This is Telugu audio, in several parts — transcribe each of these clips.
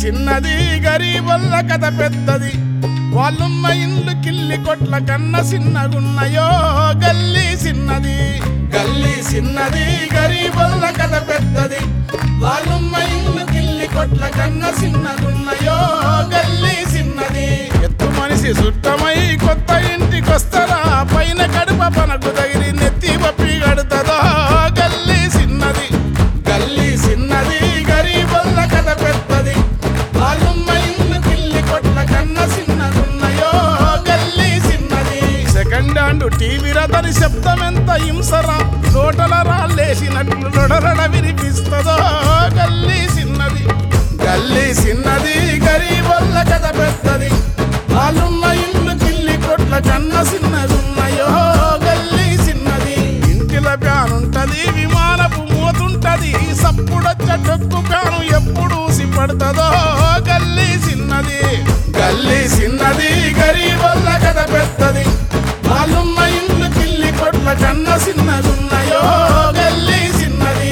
చిన్నది గరీబొల్ల కథ పెద్దది వాళ్ళున్న ఇల్లు కిల్లి కొట్ల కన్న చిన్నగున్నయో గల్లీ చిన్నది గల్లీ చిన్నది గరీబొల్ల కథ పెద్దది వాళ్ళున్న ఇల్లు కిల్లి కొట్ల కన్న చిన్నగున్నయో గల్లీ చిన్నది ఎత్తు మనిషి సుట్టమై కొత్త ఇంటికొస్తరా పైన కడుప పనకు తగిలి నెత్తి పప్పి గడుతుందో గల్లీ చిన్నది గల్లీ చిన్నది గరీబొల్ల కథ పెద్దది వాళ్ళున్న ఇల్లు కిల్లి కొట్ల కన్న చిన్నగున్నయో గల్లీ చిన్నది సెకండ్ హ్యాండ్ టీవీ రథని శబ్దం ఎంత హింసరా లోటల రాళ్ళేసినట్లు లొడరడ వినిపిస్తుందో గల్లీ చిన్నది గల్లీ చిన్నది గరీబొల్ల కథ పెద్దది వాళ్ళున్న ఇల్లు కిల్లి కొట్ల కన్న చిన్నగున్నయో గల్లీ చిన్నది ఇంటిల ప్యానుంటది విమానపు మోతుంటది సప్పుడొచ్చ డొక్కు కాను ఎప్పుడు సిపడుతుందో గల్లీ చిన్నది గల్లీ చిన్నది గరీబొల్ల కథ పెద్దది వాళ్ళున్న ఇల్లు కిల్లి కొట్ల కన్న చిన్నగున్నయో గల్లీ చిన్నది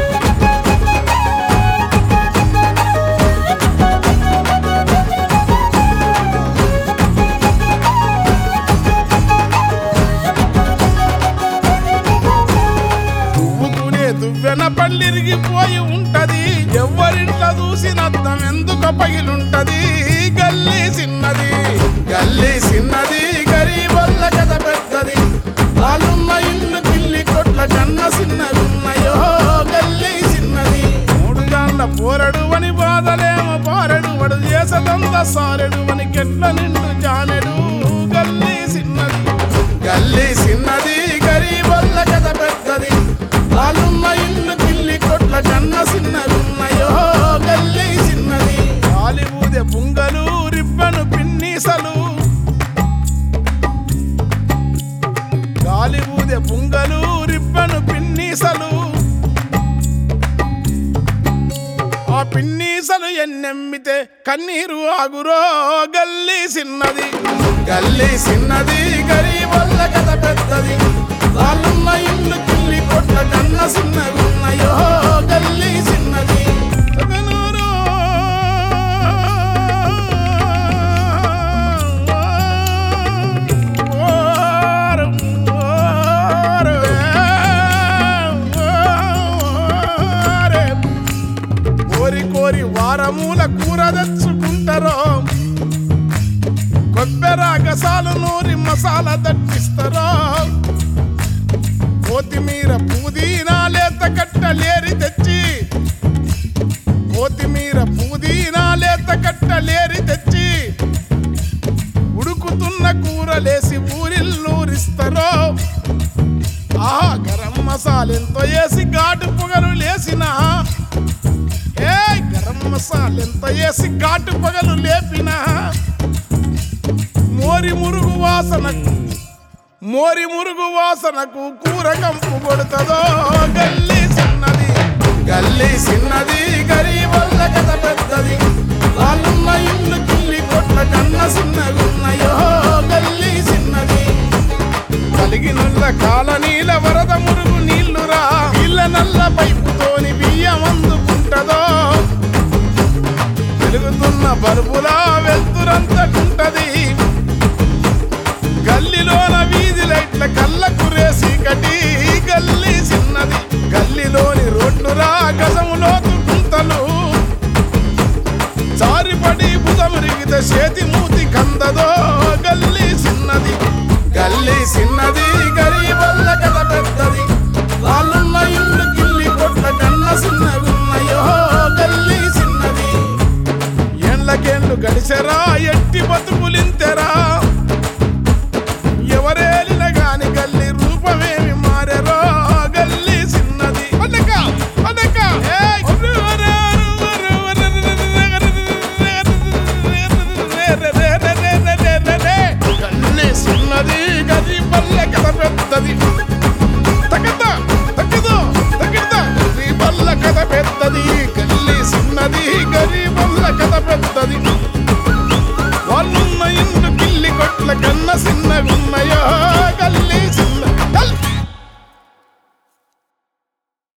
దువ్వుకునే దువ్వెన పళ్ళిరిగిపోయి ఉంటది ఎవరింట్లో చూసినద్దం ఎందుకు పగిలుంటది గల్లీ చిన్నది గల్లీ చిన్నది గరీబొల్ల కథ పెద్దది వాళ్ళున్న ఇల్లు కిల్లి కొట్ల కన్న చిన్నగున్నయో గల్లీ చిన్నది మూడు గాళ్ళ పోరడు అని బాధలేమో పారెడు వడు చేసదంత సారెడు అని కెట్ల నిండు జానెడు గల్లీ చిన్నది గల్లీ చిన్నది గరీబొల్ల కథ పెద్దది వాళ్ళున్న ఇల్లు కిల్లి కొట్ల కన్న చిన్నగున్నయో గల్లీ చిన్నది హాలీవుడ్ పుంగలు రిబ్బను పిన్నీసలు గాలిబూదె పుంగలు రిబ్బను పిన్నీసలు ఆ పిన్నీసలు ఎన్నెమ్మితే కన్నీరు ఆగురో గల్లీ చిన్నది గల్లీ చిన్నది గరీబొల్ల కథ పెద్దది వాళ్ళున్న ఇల్లు కిల్లి కొట్ల కన్న చిన్నగున్నయో గల్లీ చిన్నది సగనూరు. ఓరు, ఓరు, ఓరే. కోరి కోరి వారమూల కూర తెచ్చుకుంటారో కొబ్బెర గసాలు నూరి మసాలా దట్టిస్తారో కొత్తిమీర పుదీనా లేత కట్టలేరి తెచ్చి కొత్తిమీర పుదీనా లేత కట్టలేరి తెచ్చి ఉడుకుతున్న కూరలేసి ఊరిల్లూరిస్తారో ఆ గరం మసాలా ఎంతో వేసి ఘాటు పొగలు లేసినా ఏ గరం మసాలా ఎంత వేసి ఘాటు పగలు లేపిన మోరి మురుగు వాసనకు మోరి మురుగు వాసనకు కూర కంపు కొడుతుందో గల్లీ చిన్నది గల్లీ చిన్నది గరీబొల్ల కథ పెద్దది వాళ్ళున్న ఇల్లు కిల్లి కొట్ల కన్న చిన్నగున్నయో గల్లీ చిన్నది కలిగినుల్ల కాలనీల వరద మురుగు నీళ్లురా ఇళ్ళ నల్ల పైపుతోని బియ్యం అందుకుంటదో వెలుగుతున్న బల్బులా వెళ్తురంతకుంటది గల్లీలోన వీధి లైట్ల కళ్ళ కురేసి కటి గల్లీ చిన్నది గల్లీలోని రోడ్లురా గజములోతు గుంతలు జారిపడి బుధమురిగితే చేతి మూతి కందదో గల్లీ చిన్నది గల్లీ చిన్నది గరీబొల్ల కథ పెద్దది వాళ్ళున్న ఇల్లు కిల్లి కొట్ల కన్న చిన్నగున్నయో గల్లీ చిన్నది ఏండ్లకేండ్లు గడిచెరా ఎట్టి బతుకులింతెరా